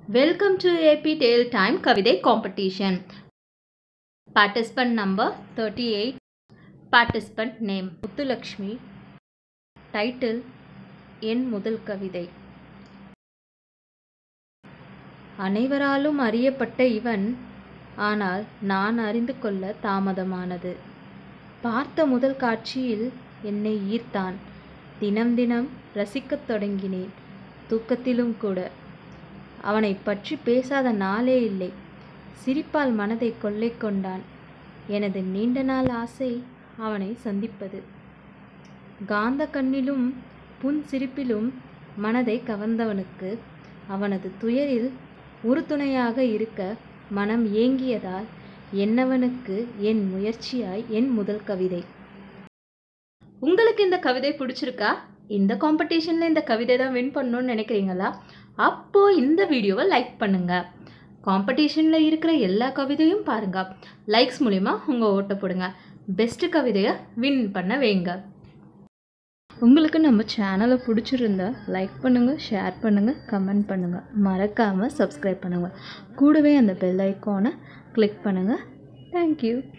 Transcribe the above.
Welcome to AP Tale Time கவிதை competition participant number thirty eight participant name Muthulakshmi title என் முதல் கவிதை அனைவராலும் அறியப்பட்ட இவன் ஆனால் நான் அறிந்து கொள்ள தாமதமானது பார்த்த முதல் காட்சியில் என்னை ஈர்த்தான் தினம் தினம் ரசிக்கத் தொடங்கினேன் தூக்கத்திலும் கூட அவனை பற்றி பேசாத நாளே இல்லை சிரிப்பால் மனதை கொள்ளை கொண்டான் எனது நீண்ட நாள் ஆசை அவனை சந்திப்பது காந்த கண்ணிலும் புன் சிரிப்பிலும் மனதை கவர்ந்தவனுக்கு அவனது துயரில் உறுதுணையாக இருக்க மனம் ஏங்கியதால் என்னவனுக்கு என் முயற்சியாய் என் முதல் கவிதை உங்களுக்கு இந்த கவிதை பிடிச்சிருக்கா இந்த காம்படிஷனில் இந்த கவிதை தான் வின் பண்ணணும்னு நினைக்கிறீங்களா அப்போது இந்த வீடியோவை லைக் பண்ணுங்கள் காம்படிஷனில் இருக்கிற எல்லா கவிதையும் பாருங்கள் லைக்ஸ் மூலிமா உங்கள் ஓட்டை போடுங்க பெஸ்ட்டு கவிதையை வின் பண்ண வைங்க உங்களுக்கு நம்ம சேனலை பிடிச்சிருந்தா லைக் பண்ணுங்கள் ஷேர் பண்ணுங்கள் கமெண்ட் பண்ணுங்கள் மறக்காமல் சப்ஸ்கிரைப் பண்ணுங்கள் கூடவே அந்த பெல் ஐக்கானை கிளிக் பண்ணுங்கள் தேங்க்யூ